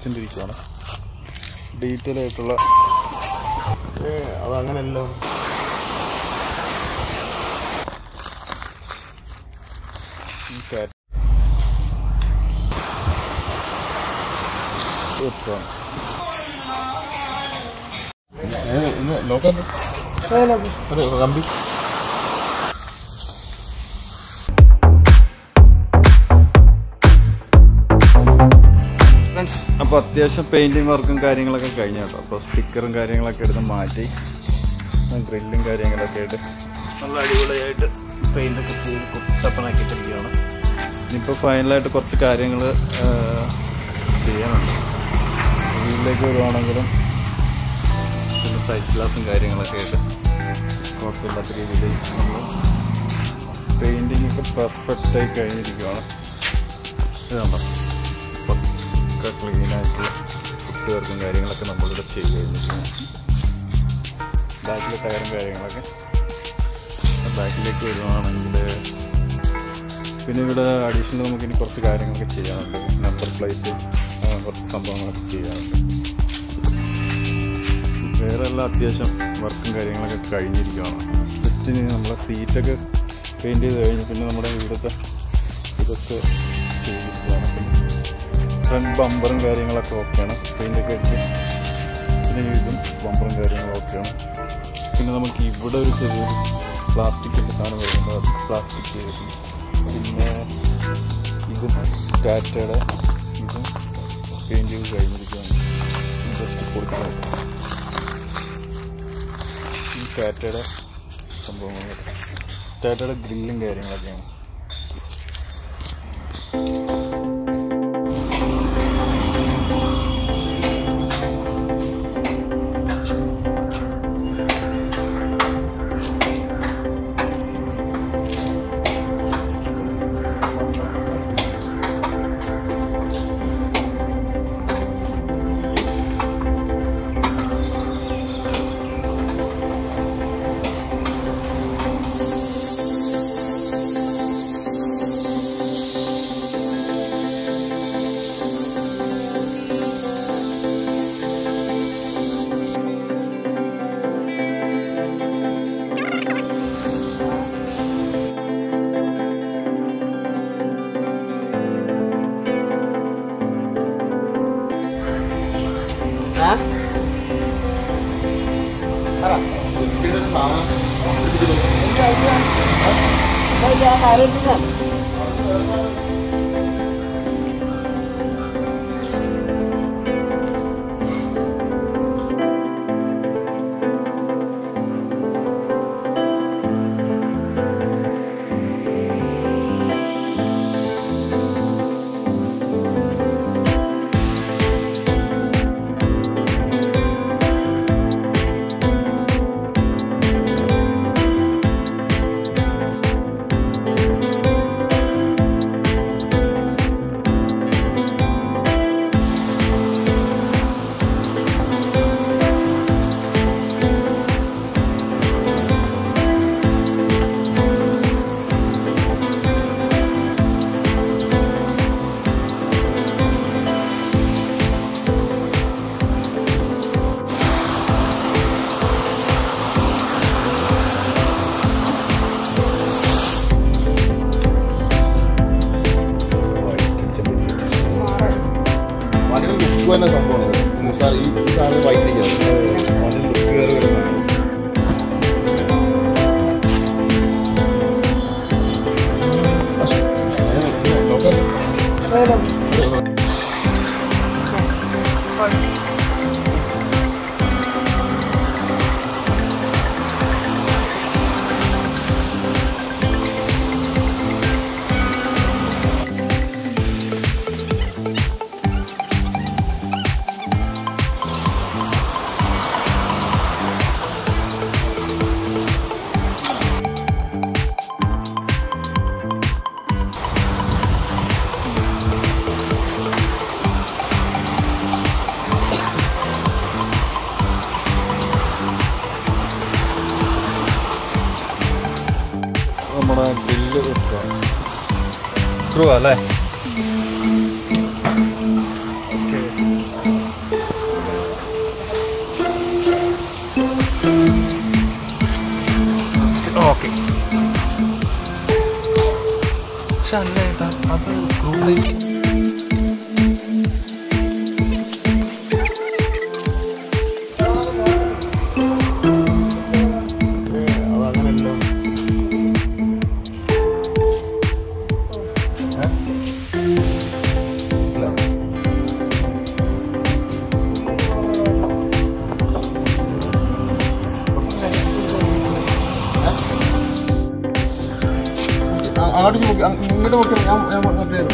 ചിന്തിരിക്കുകയാണ് detail ആയിട്ടുള്ള അതങ്ങനെയല്ലോ ഈ കാറ്റ് എത്തുകയാണ് നോക്കാം അതെ കമ്പി ഫ്രണ്ട്സ് അപ്പോൾ അത്യാവശ്യം പെയിൻറ്റിങ് വർക്കും കാര്യങ്ങളൊക്കെ കഴിഞ്ഞ കേട്ടോ അപ്പോൾ സ്റ്റിക്കറും കാര്യങ്ങളൊക്കെ എടുത്ത് മാറ്റി ഗ്രില്ലും കാര്യങ്ങളൊക്കെ ആയിട്ട് നല്ല അടിപൊളിയായിട്ട് പെയിൻ്റൊക്കെ ചെയ്ത് കുട്ടപ്പനാക്കിയിട്ടിരിക്കുകയാണ് ഇനിയിപ്പോൾ ഫൈനലായിട്ട് കുറച്ച് കാര്യങ്ങൾ ചെയ്യാനുണ്ട് വീട്ടിലേക്ക് വരുവാണെങ്കിലും പിന്നെ സൈഡ് ഗ്ലാസും കാര്യങ്ങളൊക്കെ ആയിട്ട് കുഴപ്പമില്ലാത്ത രീതിയിൽ നമ്മൾ പെയിൻറ്റിങ് ഒക്കെ പെർഫെക്റ്റായി കഴിഞ്ഞിരിക്കുകയാണ് ഇതുണ്ടോ പക്ക ക്ലീനായിട്ടുള്ള കുട്ടികൾക്കും കാര്യങ്ങളൊക്കെ നമ്മളിവിടെ ചെയ്ത് കഴിഞ്ഞിരിക്കുന്നു ബാക്കിലെ ടയറും കാര്യങ്ങളൊക്കെ ബാക്കിലേക്ക് വരുവാണെങ്കിൽ പിന്നെ ഇവിടെ അഡീഷണൽ നമുക്ക് ഇനി കുറച്ച് കാര്യങ്ങളൊക്കെ ചെയ്യാനുണ്ട് നമ്പർ പ്ലേറ്റ് കുറച്ച് സംഭവങ്ങളൊക്കെ ചെയ്യാനുണ്ട് വേറെ എല്ലാം അത്യാവശ്യം വർക്കും കാര്യങ്ങളൊക്കെ കഴിഞ്ഞിരിക്കുകയാണ് ജസ്റ്റ് ഇനി നമ്മളെ സീറ്റൊക്കെ പെയിൻറ്റ് ചെയ്ത് കഴിഞ്ഞ് പിന്നെ നമ്മുടെ ഇവിടുത്തെ ഇതൊക്കെ ചെയ്തിരിക്കുകയാണ് പിന്നെ ഫ്രണ്ട് ബമ്പറും കാര്യങ്ങളൊക്കെ ഓക്കെയാണ് പെയിൻ്റൊക്കെ അടിച്ച് പിന്നെ ഇതും ബമ്പറും കാര്യങ്ങളും ഓക്കെയാണ് പിന്നെ നമുക്ക് ഇവിടെ ഒരു ചെറിയൊരു പ്ലാസ്റ്റിക്കിൻ്റെ സാധനം വരുന്നത് അത് പ്ലാസ്റ്റിക് ചെയ്തിട്ട് പിന്നെ ഇതും ടാറ്റയുടെ ഇതും പെയിൻറ്റ് ചെയ്ത് കഴിഞ്ഞിരിക്കുകയാണ് ജസ്റ്റ് കൊടുക്കണം ഈ ടാറ്റയുടെ സംഭവങ്ങളൊക്കെ ടാറ്റയുടെ ഗ്രില്ലും കാര്യങ്ങളൊക്കെയാണ് വണ്ടിയുടെ ലുക്ക് തന്നെ സംഭവമാണ് നിസ്സാര ഈ ഈ സാധനം വൈറ്റ് വണ്ടിയുടെ ലുക്ക് കയറി വരുന്നതാണ് നോക്കാം നമ്മുടെ ഗ്രില്ല് വെക്കുക സ്ക്രൂ അല്ലേ ഓക്കെ അതങ്ങനെയല്ലോ അങ്ങോട്ട് നോക്കി ഇങ്ങോട്ട് നോക്കി ഞാൻ ഞാൻ മറ്റേ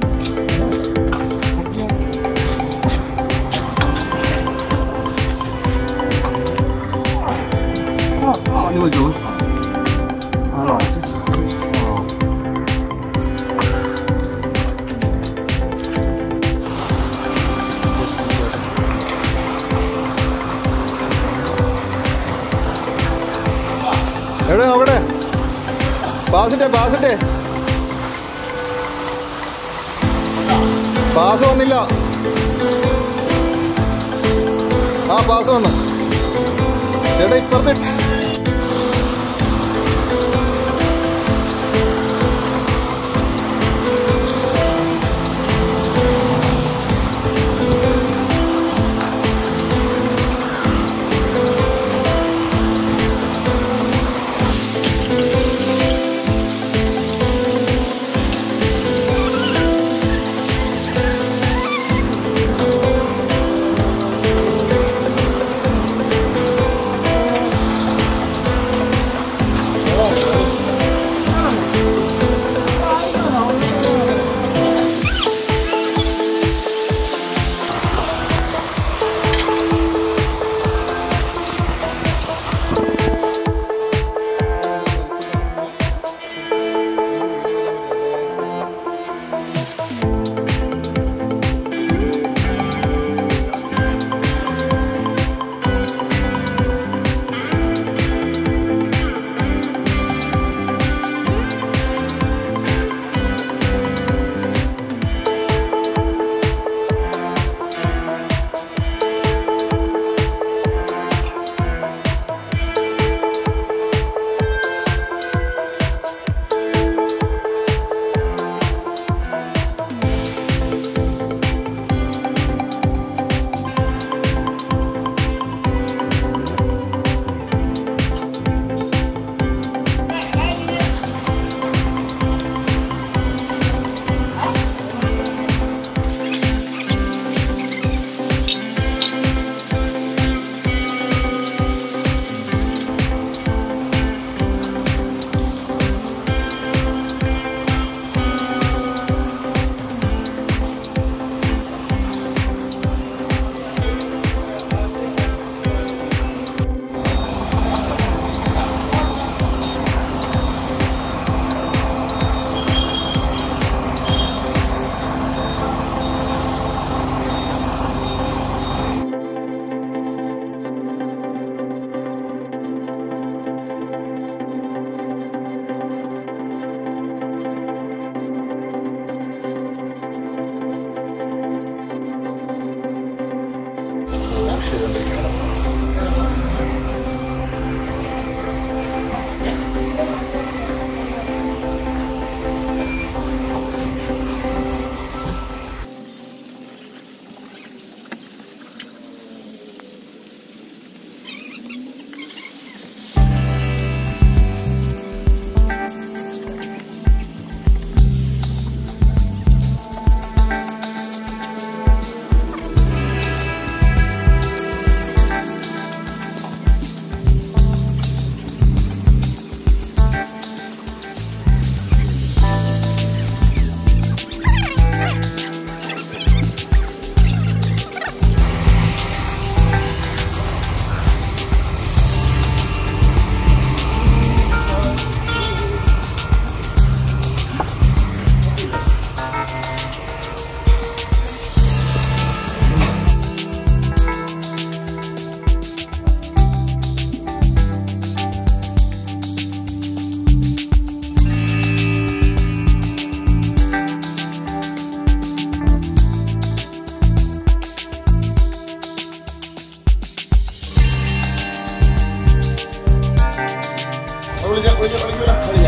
എവിടെ നോക്കട്ടെ പാസിട്ടെ പാസിട്ടെ പാസ് വന്നില്ല ആ പാസ് വന്നു ചേട്ടാ ഇപ്പുറത്തെ വിളിച്ച വിളിച്ച വിളിക്കൂല